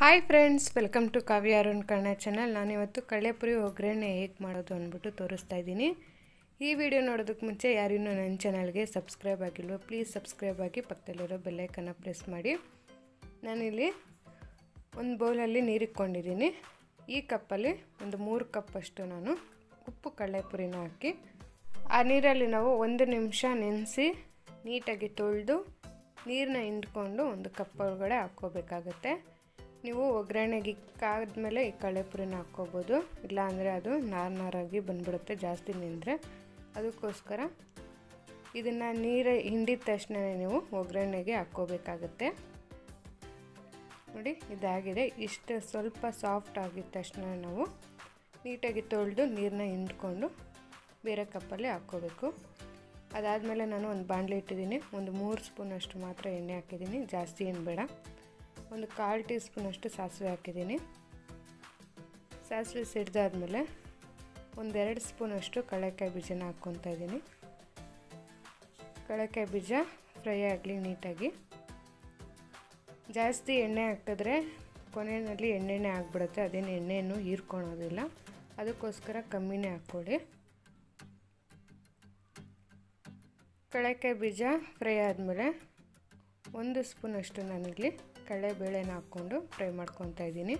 hi friends welcome to Kavya Arun Kannada channel ನಾನಿವತ್ತು ಕಳ್ಳೆಪುರಿ ಒಗ್ಗರಣೆ ಹೇಗೆ ಮಾಡೋದು ಅಂದ್ಬಿಟ್ಟು ತೋರಿಸ್ತಾ ಇದ್ದೀನಿ ಈ ವಿಡಿಯೋ ನೋಡೋದಕ್ಕೆ ಮುಂಚೆ ಯಾರಿನ್ನೂ ನನ್ನ ಚಾನಲ್ಗೆ ಸಬ್ಸ್ಕ್ರೈಬ್ ಆಗಿಲ್ವೋ ಪ್ಲೀಸ್ ಸಬ್ಸ್ಕ್ರೈಬ್ ಆಗಿ ಪಕ್ಕದಲ್ಲಿರೋ ಬೆಲ್ಲೈಕನ್ನು ಪ್ರೆಸ್ ಮಾಡಿ ನಾನಿಲ್ಲಿ ಒಂದು ಬೌಲಲ್ಲಿ ನೀರು ಇಟ್ಕೊಂಡಿದ್ದೀನಿ ಈ ಕಪ್ಪಲ್ಲಿ ಒಂದು ಮೂರು ಕಪ್ಪಷ್ಟು ನಾನು ಉಪ್ಪು ಕಳ್ಳೆಪುರಿನ ಹಾಕಿ ಆ ನೀರಲ್ಲಿ ನಾವು ಒಂದು ನಿಮಿಷ ನೆನೆಸಿ ನೀಟಾಗಿ ತೊಳೆದು ನೀರನ್ನ ಹಿಂಡ್ಕೊಂಡು ಒಂದು ಕಪ್ ಒಳಗಡೆ ಹಾಕ್ಕೋಬೇಕಾಗತ್ತೆ ನೀವು ಒಗ್ಗರಣೆಗೆ ಕಾದ್ಮೇಲೆ ಈ ಕಳ್ಳೆಪುರಿನ ಹಾಕ್ಕೋಬೋದು ಇಲ್ಲಾಂದರೆ ಅದು ನಾರು ನಾರಾಗಿ ಬಂದ್ಬಿಡುತ್ತೆ ಜಾಸ್ತಿ ನೆಂದರೆ ಅದಕ್ಕೋಸ್ಕರ ಇದನ್ನು ನೀರು ಹಿಂಡಿದ ತಕ್ಷಣ ನೀವು ಒಗ್ಗರಣೆಗೆ ಹಾಕ್ಕೋಬೇಕಾಗತ್ತೆ ನೋಡಿ ಇದಾಗಿದೆ ಇಷ್ಟು ಸ್ವಲ್ಪ ಸಾಫ್ಟ್ ಆಗಿದ ತಕ್ಷಣ ನಾವು ನೀಟಾಗಿ ತೊಳೆದು ನೀರನ್ನ ಹಿಂಡ್ಕೊಂಡು ಬೇರೆ ಕಪ್ಪಲ್ಲಿ ಹಾಕ್ಕೋಬೇಕು ಅದಾದಮೇಲೆ ನಾನು ಒಂದು ಬಾಣಲೆ ಇಟ್ಟಿದ್ದೀನಿ ಒಂದು ಮೂರು ಸ್ಪೂನಷ್ಟು ಮಾತ್ರ ಎಣ್ಣೆ ಹಾಕಿದ್ದೀನಿ ಜಾಸ್ತಿ ಏನು ಬೇಡ ಒಂದು ಕಾಲು ಟೀ ಸ್ಪೂನಷ್ಟು ಸಾಸಿವೆ ಹಾಕಿದ್ದೀನಿ ಸಾಸಿವೆ ಸಿಡ್ದಾದ್ಮೇಲೆ ಒಂದೆರಡು ಸ್ಪೂನಷ್ಟು ಕಡಲೆಕಾಯಿ ಬೀಜನ ಹಾಕ್ಕೊತಾ ಇದ್ದೀನಿ ಕಡಲೆಕಾಯಿ ಬೀಜ ಫ್ರೈ ಆಗಲಿ ನೀಟಾಗಿ ಜಾಸ್ತಿ ಎಣ್ಣೆ ಹಾಕಿದ್ರೆ ಕೊನೆಯಲ್ಲಿ ಎಣ್ಣೆನೇ ಆಗಿಬಿಡುತ್ತೆ ಅದೇನು ಎಣ್ಣೆಯನ್ನು ಹೀರ್ಕೊಳೋದಿಲ್ಲ ಅದಕ್ಕೋಸ್ಕರ ಕಮ್ಮಿನೇ ಹಾಕ್ಕೊಳ್ಳಿ ಕಡಲೆಕಾಯಿ ಬೀಜ ಫ್ರೈ ಆದಮೇಲೆ ಒಂದು ಸ್ಪೂನಷ್ಟು ನಾನಿಲ್ಲಿ ಕಡಲೆಬೇಳೆನ ಹಾಕ್ಕೊಂಡು ಫ್ರೈ ಮಾಡ್ಕೊತಾ ಇದ್ದೀನಿ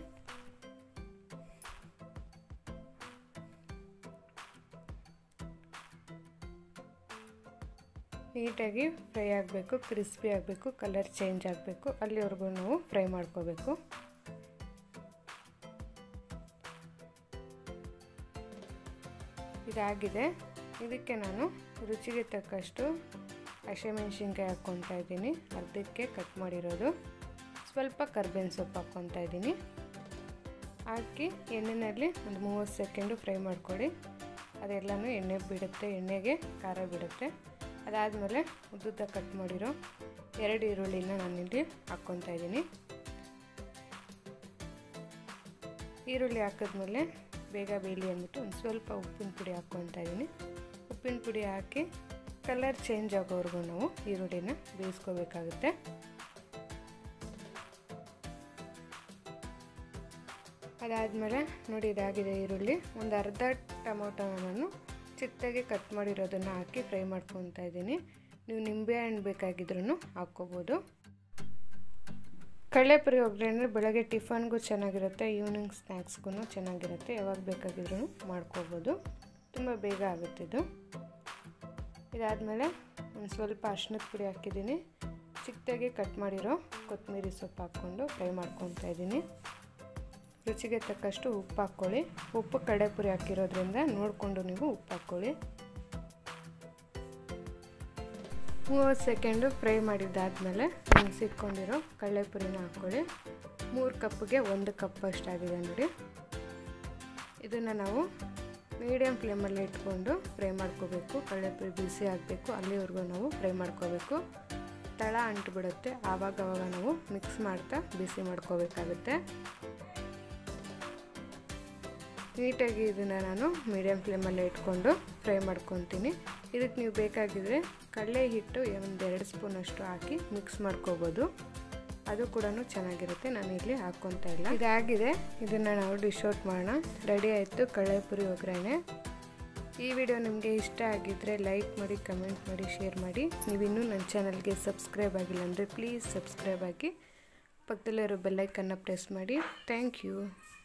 ನೀಟಾಗಿ ಫ್ರೈ ಆಗಬೇಕು ಕ್ರಿಸ್ಪಿ ಆಗಬೇಕು ಕಲರ್ ಚೇಂಜ್ ಆಗಬೇಕು ಅಲ್ಲಿವರೆಗೂ ನಾವು ಫ್ರೈ ಮಾಡ್ಕೋಬೇಕು ಇದಾಗಿದೆ ಇದಕ್ಕೆ ನಾನು ರುಚಿಗೆ ತಕ್ಕಷ್ಟು ಹಸಿಮೆಣ್ಸಿನ್ಕಾಯಿ ಹಾಕ್ಕೊತಾ ಇದ್ದೀನಿ ಅರ್ಧಕ್ಕೆ ಕಟ್ ಮಾಡಿರೋದು ಸ್ವಲ್ಪ ಕರ್ಬೇವಿನ ಸೊಪ್ಪು ಹಾಕ್ಕೊತಾ ಇದ್ದೀನಿ ಹಾಕಿ ಎಣ್ಣೆಯಲ್ಲಿ ಒಂದು ಮೂವತ್ತು ಸೆಕೆಂಡು ಫ್ರೈ ಮಾಡ್ಕೊಳ್ಳಿ ಅದೆಲ್ಲನೂ ಎಣ್ಣೆ ಬಿಡುತ್ತೆ ಎಣ್ಣೆಗೆ ಖಾರ ಬಿಡುತ್ತೆ ಅದಾದಮೇಲೆ ಉದ್ದುದ್ದ ಕಟ್ ಮಾಡಿರೋ ಎರಡು ಈರುಳ್ಳಿನ ನಾನಿಲ್ಲಿ ಹಾಕ್ಕೊತಾ ಇದ್ದೀನಿ ಈರುಳ್ಳಿ ಹಾಕಿದ್ಮೇಲೆ ಬೇಗ ಬೇಯಲಿ ಅಂದ್ಬಿಟ್ಟು ಒಂದು ಸ್ವಲ್ಪ ಉಪ್ಪಿನ ಪುಡಿ ಹಾಕ್ಕೊತಾ ಇದ್ದೀನಿ ಉಪ್ಪಿನ ಪುಡಿ ಹಾಕಿ ಕಲರ್ ಚೇಂಜ್ ಆಗೋವರೆಗೂ ನಾವು ಈರುಳ್ಳಿನ ಬೇಯಿಸ್ಕೋಬೇಕಾಗುತ್ತೆ ಅದಾದಮೇಲೆ ನೋಡಿ ಇದಾಗಿದೆ ಈರುಳ್ಳಿ ಒಂದು ಅರ್ಧ ಟೊಮೊಟೊನ ನಾನು ಚಿಕ್ಕದಾಗಿ ಕಟ್ ಮಾಡಿರೋದನ್ನು ಹಾಕಿ ಫ್ರೈ ಮಾಡ್ಕೊತಾ ಇದ್ದೀನಿ ನೀವು ನಿಂಬೆಹಣ್ಣು ಬೇಕಾಗಿದ್ರೂ ಹಾಕ್ಕೋಬೋದು ಕಡಲೆಪುರಿ ಒಗ್ಗರಣೆ ಬೆಳಗ್ಗೆ ಟಿಫನ್ಗೂ ಚೆನ್ನಾಗಿರುತ್ತೆ ಈವ್ನಿಂಗ್ ಸ್ನ್ಯಾಕ್ಸ್ಗೂ ಚೆನ್ನಾಗಿರುತ್ತೆ ಯಾವಾಗ ಬೇಕಾಗಿದ್ರೂ ಮಾಡ್ಕೋಬೋದು ತುಂಬ ಬೇಗ ಆಗುತ್ತೆ ಇದು ಇದಾದಮೇಲೆ ಒಂದು ಸ್ವಲ್ಪ ಅರ್ಶಿನದ ಪುಡಿ ಹಾಕಿದ್ದೀನಿ ಚಿಕ್ಕದಾಗಿ ಕಟ್ ಮಾಡಿರೋ ಕೊತ್ತಂಬರಿ ಸೊಪ್ಪು ಹಾಕ್ಕೊಂಡು ಫ್ರೈ ಮಾಡ್ಕೊತಾ ಇದ್ದೀನಿ ರುಚಿಗೆ ತಕ್ಕಷ್ಟು ಉಪ್ಪು ಹಾಕ್ಕೊಳ್ಳಿ ಉಪ್ಪು ಕಡಲೆಪುರಿ ಹಾಕಿರೋದ್ರಿಂದ ನೋಡಿಕೊಂಡು ನೀವು ಉಪ್ಪು ಹಾಕ್ಕೊಳ್ಳಿ ಮೂವತ್ತು ಸೆಕೆಂಡು ಫ್ರೈ ಮಾಡಿದ್ದಾದಮೇಲೆ ನೆನೆಸಿಟ್ಕೊಂಡಿರೋ ಕಡಲೆಪುರಿನ ಹಾಕ್ಕೊಳ್ಳಿ ಮೂರು ಕಪ್ಪಿಗೆ ಒಂದು ಕಪ್ ಅಷ್ಟಾಗಿದೆ ನೋಡಿ ಇದನ್ನು ನಾವು ಮೀಡಿಯಮ್ ಫ್ಲೇಮಲ್ಲಿ ಇಟ್ಕೊಂಡು ಫ್ರೈ ಮಾಡ್ಕೋಬೇಕು ಕಡಲೆಪುರಿ ಬಿಸಿ ಆಗಬೇಕು ಅಲ್ಲಿವರೆಗೂ ನಾವು ಫ್ರೈ ಮಾಡ್ಕೋಬೇಕು ತಳ ಅಂಟುಬಿಡುತ್ತೆ ಆವಾಗವಾಗ ನಾವು ಮಿಕ್ಸ್ ಮಾಡ್ತಾ ಬಿಸಿ ಮಾಡ್ಕೋಬೇಕಾಗುತ್ತೆ ನೀಟಾಗಿ ಇದನ್ನು ನಾನು ಮೀಡಿಯಮ್ ಫ್ಲೇಮಲ್ಲೇ ಇಟ್ಕೊಂಡು ಫ್ರೈ ಮಾಡ್ಕೊತೀನಿ ಇದಕ್ಕೆ ನೀವು ಬೇಕಾಗಿದ್ದರೆ ಕಡಲೆ ಹಿಟ್ಟು ಒಂದು ಎರಡು ಸ್ಪೂನಷ್ಟು ಹಾಕಿ ಮಿಕ್ಸ್ ಮಾಡ್ಕೋಬೋದು ಅದು ಕೂಡ ಚೆನ್ನಾಗಿರುತ್ತೆ ನಾನು ಇಲ್ಲಿ ಹಾಕ್ಕೊತಾ ಇಲ್ಲ ಇದಾಗಿದೆ ಇದನ್ನು ನಾವು ಡಿಶ್ ಔಟ್ ಮಾಡೋಣ ರೆಡಿ ಆಯಿತು ಕಡಲೆಪುರಿ ಒಗ್ಗರಣೆ ಈ ವಿಡಿಯೋ ನಿಮಗೆ ಇಷ್ಟ ಆಗಿದ್ದರೆ ಲೈಕ್ ಮಾಡಿ ಕಮೆಂಟ್ ಮಾಡಿ ಶೇರ್ ಮಾಡಿ ನೀವಿನ್ನೂ ನನ್ನ ಚಾನಲ್ಗೆ ಸಬ್ಸ್ಕ್ರೈಬ್ ಆಗಿಲ್ಲ ಅಂದರೆ ಪ್ಲೀಸ್ ಸಬ್ಸ್ಕ್ರೈಬ್ ಆಗಿ ಪಕ್ಕದಲ್ಲಿರೋ ಬೆಲ್ಲೈಕನ್ನು ಪ್ರೆಸ್ ಮಾಡಿ ಥ್ಯಾಂಕ್ ಯು